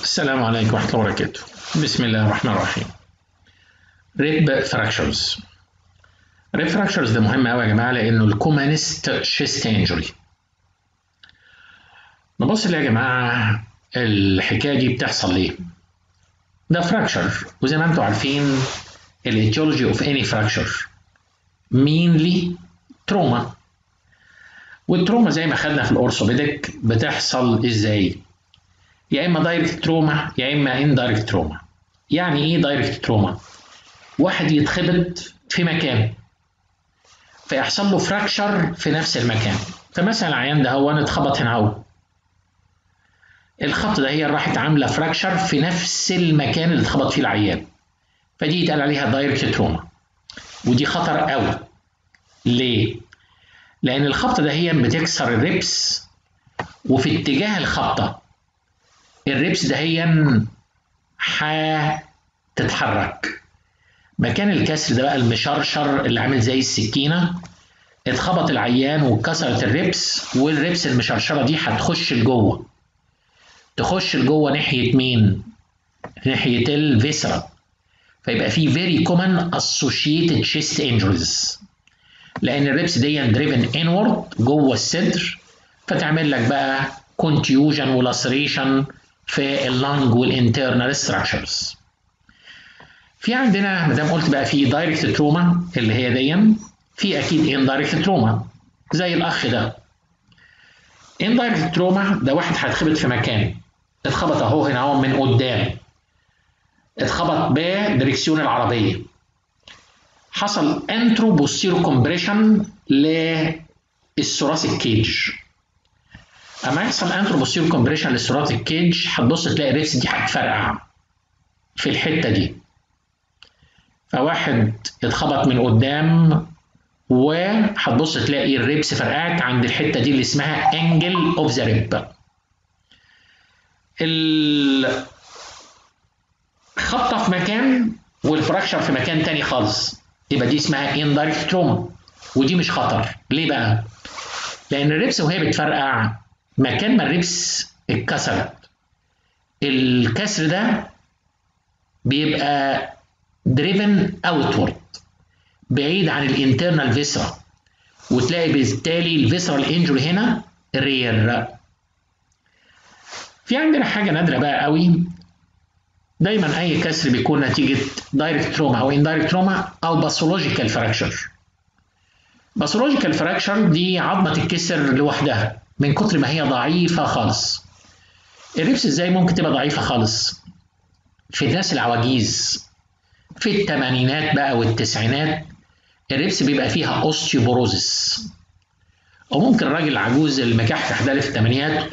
السلام عليكم ورحمة الله وبركاته بسم الله الرحمن الرحيم ريب فراكشرز ريب فراكشرز ده مهم قوي يا جماعة لأنه الكومانست شيست انجري نبص يا جماعة الحكاية دي بتحصل ليه ده فراكشر وزي ما انتم عارفين الايتيولوجي اوف اني فراكشر مينلي تروما والتروما زي ما خدنا في الاورثوبيدك بتحصل ازاي يا اما دايركت تروما يا اما اندايركت تروما يعني ايه دايركت تروما واحد يتخبط في مكان فيحصل له فراكشر في نفس المكان فمثلا العيان ده هو اتخبط هنا اهو الخط ده هي راحت عامله فراكشر في نفس المكان اللي اتخبط فيه العيان فدي يتقال عليها دايركت تروما ودي خطر قوي ليه لان الخبطه ده هي بتكسر الريبس وفي اتجاه الخبطه الريبس ده هي هتتحرك مكان الكسر ده بقى المشرشر اللي عامل زي السكينه اتخبط العيان وكسرت الريبس والريبس المشرشره دي هتخش لجوه تخش لجوه ناحيه مين ناحيه الفيسرا فيبقى في very common associated chest injuries لان الريبس دي دريفن انورد جوه الصدر فتعمل لك بقى contusion ولاسريشن في اللنج والانترنال ستراكشرز في عندنا ما دام قلت بقى في دايركت تروما اللي هي دي في اكيد اندايركت تروما زي الاخ ده اندايركت تروما ده واحد هيتخبط في مكان اتخبط اهو هنا اهو من قدام اتخبط بدريكسيون العربيه حصل انترو بوستيرو كومبريشن للثوراسيك كيج اما يحصل انترو بوستيرو كومبريشن للثوراسيك كيج هتبص تلاقي الريبس دي هتفرقع في الحته دي فواحد اتخبط من قدام وهتبص تلاقي الريبس فرقعت عند الحته دي اللي اسمها انجل اوف ذا ريب الخبطه في مكان والفراكشر في مكان تاني خالص يبقى دي اسمها اندايركت تروما ودي مش خطر ليه بقى لان الريبس وهي بتفرقع مكان ما الريبس اتكسرت الكسر ده بيبقى دريفن اوتورد بعيد عن الانترنال فيسرا وتلاقي بالتالي الفيسرال انجري هنا رير في عندنا حاجه نادره بقى قوي دايما اي كسر بيكون نتيجه دايركت تروما او اندايركت تروما او باثولوجيكال فراكشر باثولوجيكال فراكشر دي عظمه تتكسر لوحدها من كتر ما هي ضعيفه خالص الريبس ازاي ممكن تبقى ضعيفه خالص في الناس العواجيز في الثمانينات بقى والتسعينات الريبس بيبقى فيها اوستيوبوروزس وممكن الراجل العجوز المكحكح ده في الثمانينات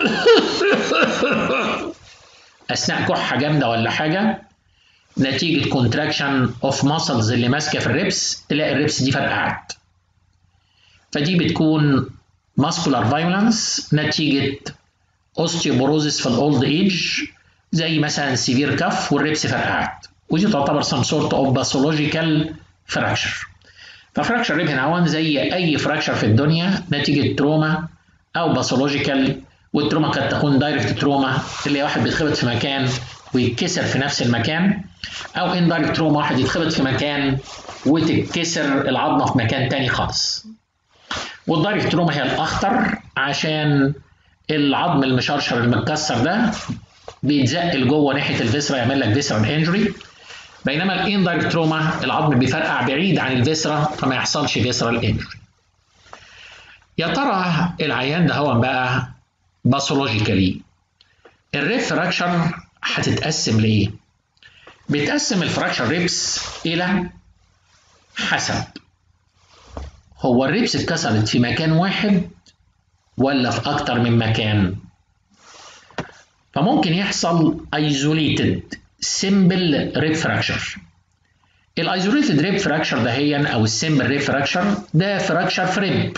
اثناء كحه جامده ولا حاجه نتيجه كونتراكشن اوف ماسلز اللي ماسكه في الريبس تلاقي الريبس دي فرقعت فدي بتكون ماسكولار فايولنس نتيجه اوستيوبوروزس في الاولد ايج زي مثلا سيفير كف والريبس فرقعت ودي تعتبر سم سورت اوف باثولوجيكال فراكشر ففراكشر ريب هنا زي اي فراكشر في الدنيا نتيجه تروما او باثولوجيكال والتروما قد تكون دايركت تروما اللي واحد بيتخبط في مكان ويتكسر في نفس المكان او اندايركت تروما واحد يتخبط في مكان وتتكسر العظمه في مكان تاني خالص والدايركت تروما هي الاخطر عشان العظم المشرشر المتكسر ده بيتزق لجوه ناحيه الفيسرا يعمل لك فيسرال انجري بينما الاندايركت تروما العظم بيفرقع بعيد عن الفيسرا فما يحصلش فيسرال انجري يا ترى العيان ده هو بقى باثولوجيكالي الريب فراكشر هتتقسم لايه بيتقسم الفراكشر ريبس الى حسب هو الريبس اتكسرت في مكان واحد ولا في اكتر من مكان فممكن يحصل isolated simple rib fracture الايزوليتد ريب فراكشر ده هي او السمبل ريب فراكشر ده فراكشر في ريب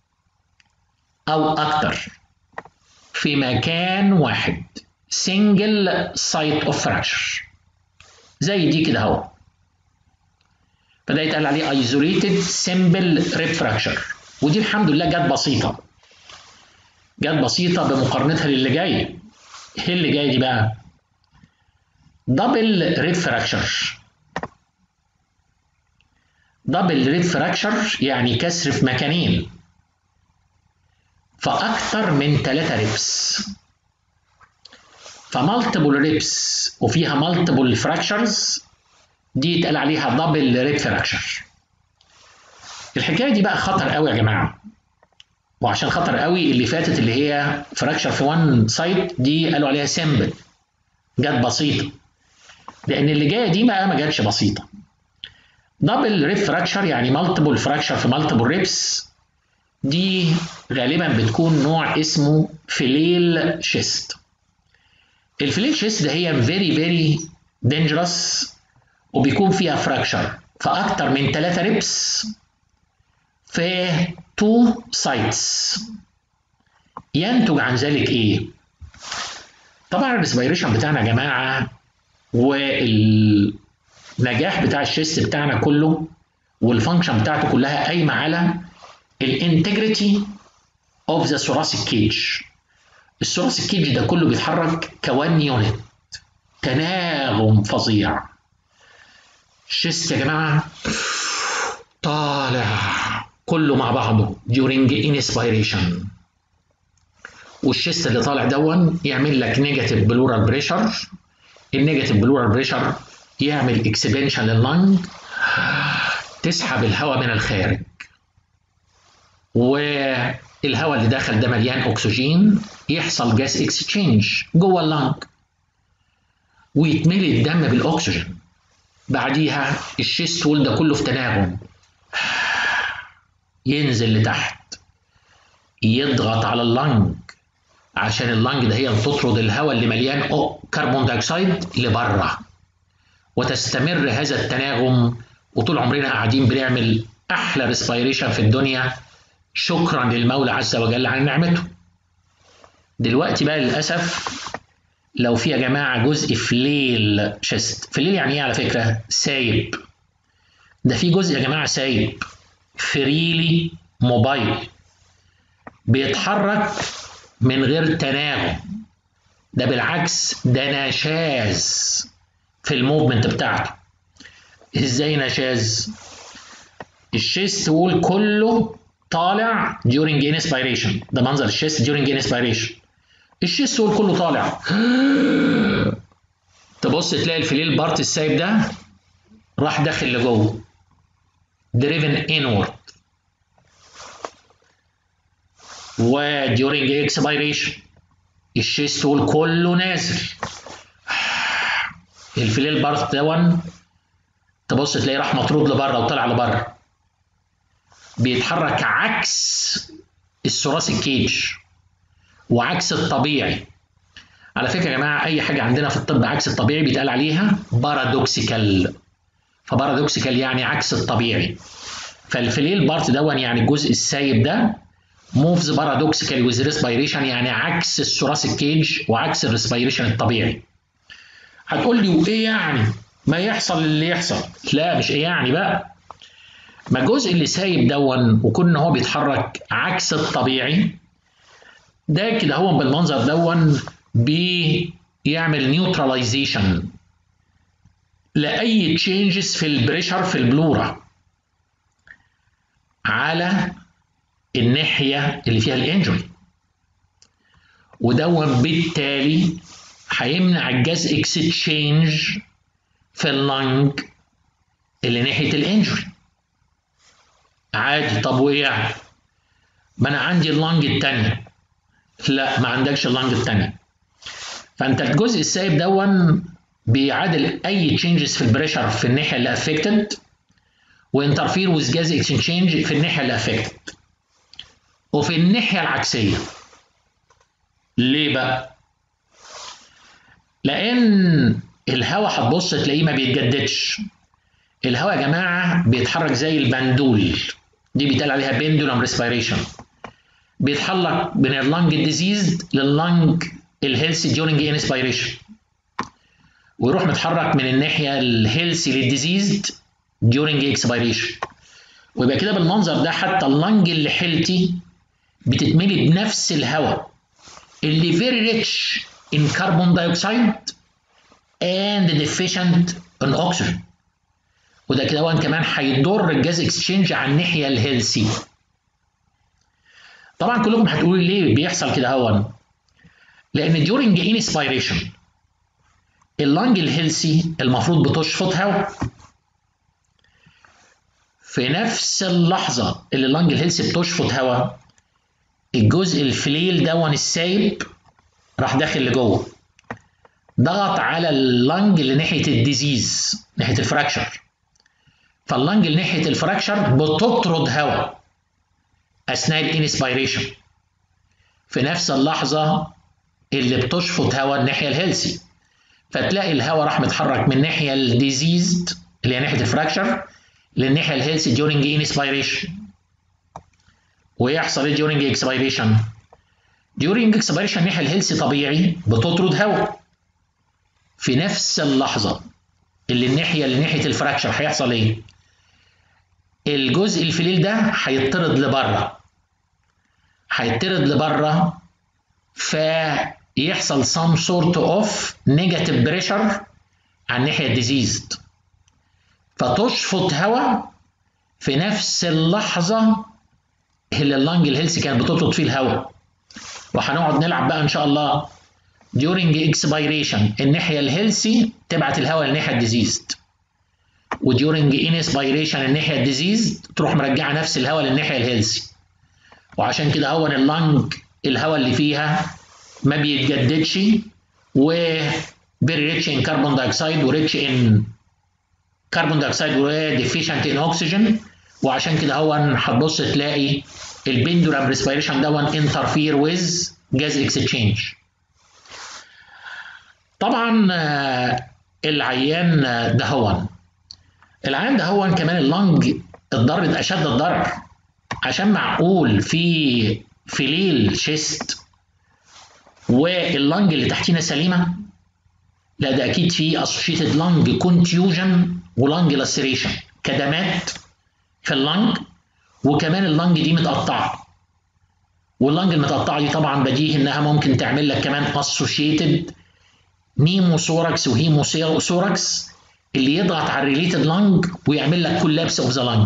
او اكتر في مكان واحد single site of fracture زي دي كده اهو فده يتقال عليه isolated simple rib fracture ودي الحمد لله جت بسيطه جت بسيطه بمقارنتها للي جاي ايه اللي جاي دي بقى دبل ريب فراكشر دبل ريب فراكشر يعني كسر في مكانين فأكتر من ثلاثة ريبس فمالتيبل ريبس وفيها مالتيبل فراكشرز دي يتقال عليها دبل ريب فراكشر الحكايه دي بقى خطر قوي يا جماعه وعشان خطر قوي اللي فاتت اللي هي فراكشر في وان سايد دي قالوا عليها سيمبل جت بسيطه لان اللي جايه دي بقى ما جاتش بسيطه دبل ريب فراكشر يعني مالتيبل فراكشر في مالتيبل ريبس دي غالبا بتكون نوع اسمه فيليل شيست الفيليل شيست ده هي فيري فيري دينجرس وبيكون فيها فراكشر في اكتر من 3 ريبس في تو سايتس ينتج عن ذلك ايه طبعا الريسبيريشن بتاعنا يا جماعه والنجاح بتاع الشيست بتاعنا كله والفانكشن بتاعته كلها قايمه على الانتجريتي اوف ذا thoracic كيج الثوراسيك كيج ده كله بيتحرك كوان يونت تناغم فظيع الشيست يا جماعه طالع كله مع بعضه during inspiration والشيست اللي طالع دون يعمل لك نيجاتيف بلورال بريشر النيجاتيف بلورال بريشر يعمل اكسبنشن لللنج تسحب الهواء من الخارج والهواء اللي داخل ده مليان اكسجين يحصل جاس اكسشينج جوه اللنج ويتملي الدم بالاكسجين بعديها الشيست وول ده كله في تناغم ينزل لتحت يضغط على اللنج عشان اللنج ده هي تطرد الهواء اللي مليان كربون دايوكسيد لبره وتستمر هذا التناغم وطول عمرنا قاعدين بنعمل احلى ريسبيريشن في الدنيا شكرا للمولى عز وجل على نعمته دلوقتي بقى للاسف لو في يا جماعه جزء فليل شيست فليل يعني ايه على فكره سايب ده في جزء يا جماعه سايب فريلي موبايل بيتحرك من غير تناغم ده بالعكس ده نشاز في الموفمنت بتاعته ازاي نشاز الشيست وول كله طالع during inspiration ده منظر الشيست during inspiration الشيست وول كله طالع تبص تلاقي الفليل بارت السايب ده راح داخل لجوه driven inward و during expiration الشيست وول كله نازل الفليل بارت دون تبص تلاقيه راح مطرود لبره وطلع لبره بيتحرك عكس الثراسي كيج وعكس الطبيعي على فكره يا جماعه اي حاجه عندنا في الطب عكس الطبيعي بيتقال عليها بارادوكسيكال فبارادوكسيكال يعني عكس الطبيعي فالفليل بارت دون يعني الجزء السايب ده موفز بارادوكسيكال ويز ريسبيريشن يعني عكس الثراسيك كيج وعكس الريسبيريشن الطبيعي هتقول لي وايه يعني ما يحصل اللي يحصل لا مش ايه يعني بقى ما الجزء اللي سايب دون وكون هو بيتحرك عكس الطبيعي ده كده هو بالمنظر دون بيعمل نيوتراليزيشن لاي تشينجز في البريشر في البلورا على الناحيه اللي فيها الانجري ودون بالتالي هيمنع الجاز اكستشينج في اللنج اللي ناحيه الانجري عادي طب وايه يعني ما انا عندي اللنج الثانيه لا ما عندكش اللنج الثانيه فانت الجزء السايب دون بيعادل اي تشينجز في البريشر في الناحيه اللي افكتد وانترفير ويز جاز اكسشينج في الناحيه اللي افكتد وفي الناحيه العكسيه ليه بقى لان الهواء هتبص تلاقيه ما بيتجددش الهواء يا جماعه بيتحرك زي البندول دي بيتقال عليها بندولم ريسبيريشن بيتحرك من اللنج الديزيز لللنج الهيلثي ديورنج انسبيريشن ويروح متحرك من الناحيه الهيلثي للديزيزد ديورنج اكسبيريشن ويبقى كده بالمنظر ده حتى اللنج اللي حيلتي بتتملي بنفس الهواء اللي فيري ريتش ان كربون دايوكسيد and deficient in oxygen وده كده كمان هيضر الجاز اكسشينج على الناحيه الهيلثي طبعا كلكم هتقولوا ليه بيحصل كده هون لان during inspiration اللنج الهيلثي المفروض بتشفط هواء في نفس اللحظه اللي اللنج الهيلثي بتشفط هواء الجزء الفليل دون السايب راح داخل لجوه ضغط على اللنج اللي ناحيه الديزيز ناحيه الفراكشر فاللنج اللي ناحيه الفراكشر بتطرد هواء اثناء الانسبيريشن في نفس اللحظه اللي بتشفط هواء الناحيه الهيلثي فتلاقي الهواء راح متحرك من الناحيه الديزيزد اللي هي ناحيه الفراكشر للناحيه الهيلثي during انسبيريشن ويحصل ايه during expiration during expiration الناحيه الهيلثي طبيعي بتطرد هواء في نفس اللحظه اللي الناحيه اللي ناحيه الفراكشر هيحصل ايه الجزء الفليل ده هيطرد لبره هيطرد لبره فيحصل some sort of negative pressure على الناحيه الديزيزد فتشفط هواء في نفس اللحظه اللي اللنج الهيلثي كانت بتطرد فيه الهواء وهنقعد نلعب بقى ان شاء الله during expiration الناحيه الهيلثي تبعت الهواء للناحيه الديزيزد وديورنج انسبيريشن الناحيه الديزيز تروح مرجعه نفس الهواء للناحيه الهيلثي وعشان كده هو اللنج الهواء اللي فيها ما بيتجددش و very rich in carbon dioxide و rich in carbon dioxide و deficient in oxygen وعشان كده هو هتبص تلاقي البندولم ريسبيريشن دون انترفير ويز جاز اكسشينج طبعا العيان ده هو العيان ده هو كمان اللنج اتضرت اشد الضرر عشان معقول في فليل شيست واللنج اللي تحتينا سليمه لا ده اكيد في اسوشيتد لنج كونتيوجن ولنج لاسريشن كدمات في اللنج وكمان اللنج دي متقطعه واللنج المتقطعه دي طبعا بديهي انها ممكن تعمل لك كمان اسوشيتد نيموثوركس وهيموثوركس اللي يضغط على الريليتد لانج ويعمل لك كولابس اوف ذا لانج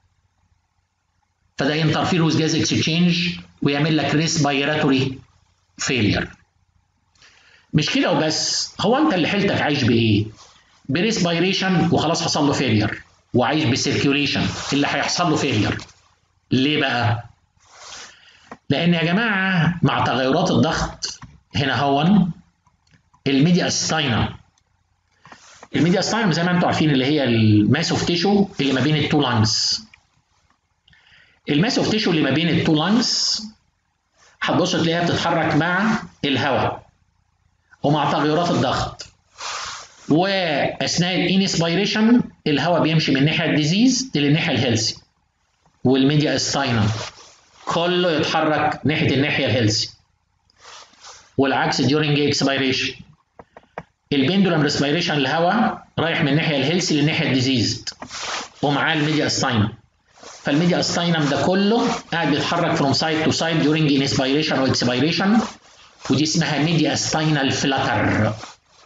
فده ينترفير ويز جاز اكسشينج ويعمل لك ريسبيراتوري فيلير مش كده وبس هو انت اللي حيلتك عايش بايه؟ بريسبيريشن وخلاص حصل له فيلير وعايش بسيركيوليشن اللي هيحصل له فيلير ليه بقى؟ لان يا جماعه مع تغيرات الضغط هنا هون الميديا ستاينا الميديا ستايم زي ما انتم عارفين اللي هي الماس اوف تيشو اللي ما بين التو لانجز الماس اوف تيشو اللي ما بين التو لانجز هتبص تلاقيها بتتحرك مع الهواء ومع تغيرات الضغط واثناء الانسبيريشن الهواء بيمشي من الناحيه الديزيز للناحيه الهيلثي والميديا ستاينا كله يتحرك ناحيه الناحيه الهيلثي والعكس during expiration البندولم ريسبيريشن الهواء رايح من الناحيه الهيلثي للناحيه الديزيزد ومعاه الميديا ستاينم فالميديا ستاينم ده كله قاعد بيتحرك فروم سايد تو سايد ديورنج انسبيريشن واكسبيريشن ودي اسمها ميديا ستاينال فلاتر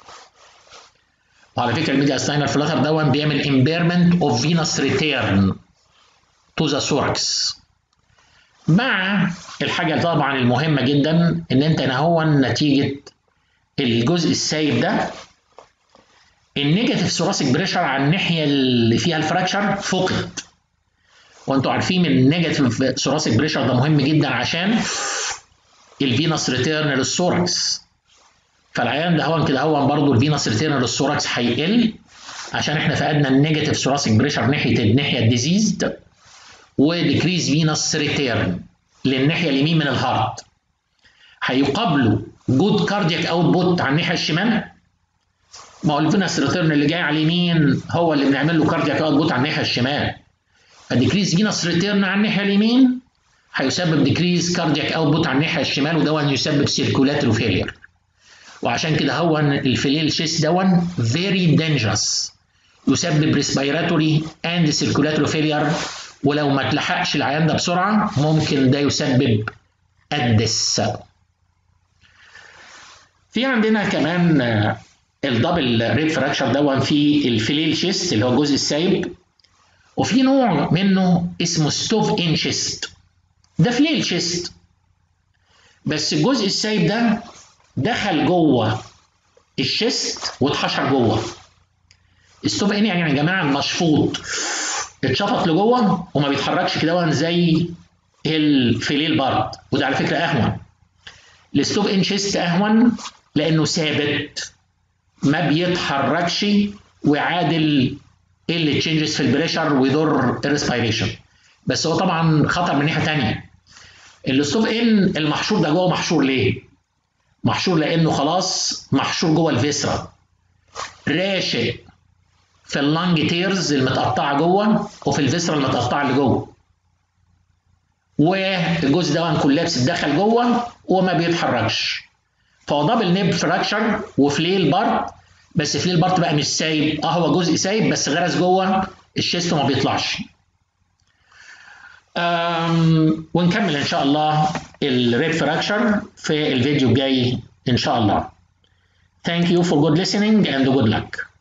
وعلى فكره الميديا ستاينال فلاتر ده بيعمل امبيرمنت اوف فينوس ريتيرن تو ذا سوركس مع الحاجه طبعا المهمه جدا ان انت هو نتيجه الجزء السايب ده النيجاتيف ثوراسيك بريشر على الناحيه اللي فيها الفراكشر فقد وانتوا عارفين ان النيجاتيف ثوراسيك بريشر ده مهم جدا عشان الفينوس ريتيرن للثوركس فالعيان ده هون كده هون برضه الفينوس ريتيرن للثوركس هيقل عشان احنا فقدنا النيجاتيف ثوراسيك بريشر ناحيه الناحيه الديزيزد وديكريز فينوس ريتيرن للناحيه اليمين من الهارت هيقابلوا جود كاردياك اوت بوت على الناحيه الشمال ما هو الفينس ريتيرن اللي جاي على اليمين هو اللي بنعمل له كاردياك اوت بوت على الناحيه الشمال فديكريز فينس ريتيرن على الناحيه اليمين هيسبب ديكريز كاردياك اوت بوت على الناحيه الشمال ودون يسبب سيركولاتري فيلير وعشان كده هو الفيليل شيس دون فيري دينجرس يسبب ريسبيراتوري اند سيركولاتري فيلير ولو ما تلحقش العيان ده بسرعه ممكن ده يسبب الدس في عندنا كمان الدبل ريب فراكشر دون في الفليل شيست اللي هو الجزء السايب وفي نوع منه اسمه ستوف ان شيست ده فليل شيست بس الجزء السايب ده دخل جوه الشيست واتحشر جوه ستوف ان يعني يا جماعه مشفوط اتشفط لجوه وما بيتحركش كده زي الفليل بارد وده على فكره اهون الستوف ان شيست اهون لانه ثابت ما بيتحركش ويعادل اللي تشينجز في البريشر ويضر الريسبيريشن بس هو طبعا خطر من ناحيه ثانيه الستوف ان المحشور ده جوه محشور ليه؟ محشور لانه خلاص محشور جوه الفيسرا راشق في اللانج تيرز المتقطعه جوه وفي الفيسرا المتقطعه اللي جوه والجزء ده كولابس اتدخل جوه وما بيتحركش فهو دبل نيب فراكشر وفليل بارت بس فليل بارت بقى مش سايب اه هو جزء سايب بس غرس جوه الشيست وما بيطلعش ونكمل ان شاء الله الريب فراكشر في الفيديو الجاي ان شاء الله Thank you for good listening and good luck.